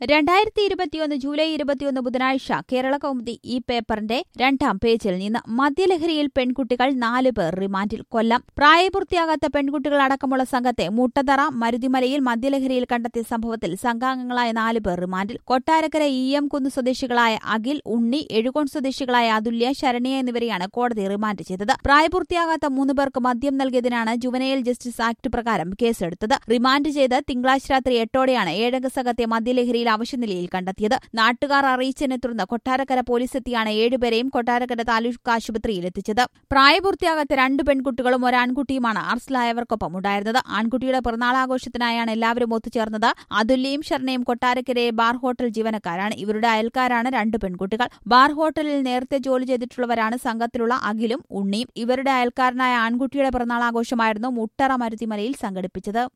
രണ്ടായിരത്തി ഇരുപത്തിയൊന്ന് ജൂലൈ ഇരുപത്തിയൊന്ന് ബുധനാഴ്ച കേരള കൗമുദി ഈ പേപ്പറിന്റെ രണ്ടാം പേജിൽ നിന്ന് മദ്യലഹരിയിൽ പെൺകുട്ടികൾ നാല് പേർ റിമാൻഡിൽ കൊല്ലം പ്രായപൂർത്തിയാകാത്ത പെൺകുട്ടികൾ അടക്കമുള്ള സംഘത്തെ മുട്ടത്തറ മരുതിമലയിൽ മദ്യലഹരിയിൽ കണ്ടെത്തിയ സംഭവത്തിൽ സംഘാംഗങ്ങളായ നാല് പേർ റിമാൻഡിൽ കൊട്ടാരക്കര ഇ എം കുന്ന് സ്വദേശികളായ അഖിൽ ഉണ്ണി എഴുകോൺ സ്വദേശികളായ അതുല്യ ശരണ്യ എന്നിവരെയാണ് കോടതി റിമാൻഡ് ചെയ്തത് പ്രായപൂർത്തിയാകാത്ത മൂന്ന് പേർക്ക് മദ്യം നൽകിയതിനാണ് ജുവനൈൽ ജസ്റ്റിസ് ആക്ട് പ്രകാരം കേസെടുത്തത് റിമാൻഡ് ചെയ്ത് തിങ്കളാഴ്ച രാത്രി എട്ടോടെയാണ് ഏഴംഗ സംഘത്തെ മദ്യലഹരിയിൽ അവശ്യനിലയിൽ കണ്ടെത്തിയത് നാട്ടുകാർ അറിയിച്ചതിനെ തുടർന്ന് കൊട്ടാരക്കര പോലീസ് എത്തിയാണ് ഏഴുപേരെയും കൊട്ടാരക്കര താലൂക്ക് ആശുപത്രിയിൽ എത്തിച്ചത് പ്രായപൂർത്തിയാകാത്ത രണ്ട് പെൺകുട്ടികളും ഒരു ആൺകുട്ടിയുമാണ് അറസ്റ്റിലായവർക്കൊപ്പം ഉണ്ടായിരുന്നത് ആൺകുട്ടിയുടെ പിറന്നാളാഘോഷത്തിനായാണ് എല്ലാവരും ഒത്തുചേർന്നത് അതുല്യയും ശരണയും കൊട്ടാരക്കരയെ ബാർ ഹോട്ടൽ ജീവനക്കാരാണ് ഇവരുടെ അയൽക്കാരാണ് രണ്ട് പെൺകുട്ടികൾ ബാർ ഹോട്ടലിൽ നേരത്തെ ജോലി ചെയ്തിട്ടുള്ളവരാണ് സംഘത്തിലുള്ള അഖിലും ഉണ്ണിയും ഇവരുടെ അയൽക്കാരനായ ആൺകുട്ടിയുടെ പിറന്നാളാഘോഷമായിരുന്നു മുട്ടറ മരുതിമലയിൽ സംഘടിപ്പിച്ചത്